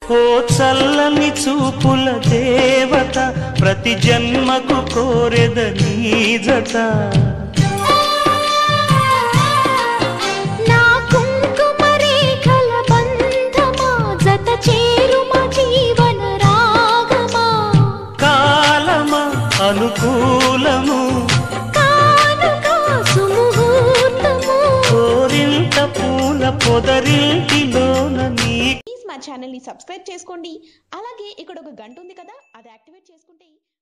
ఓ చల్లని చూపుల దేవత ప్రతి జన్మకు కోరెద నీజత నా కుంకుమ రేఖల బంధమా జత చేరుమ జీవన రాగమా కాలమ అనుకూలము కానుక సుముహూర్తము కోరింత పూల పొదరింటిలోన నీ ప్లీజ్ మా ఛానల్ని సబ్స్క్రైబ్ చేసుకోండి అలాగే ఇక్కడ ఒక గంట ఉంది కదా అది యాక్టివేట్ చేసుకుంటే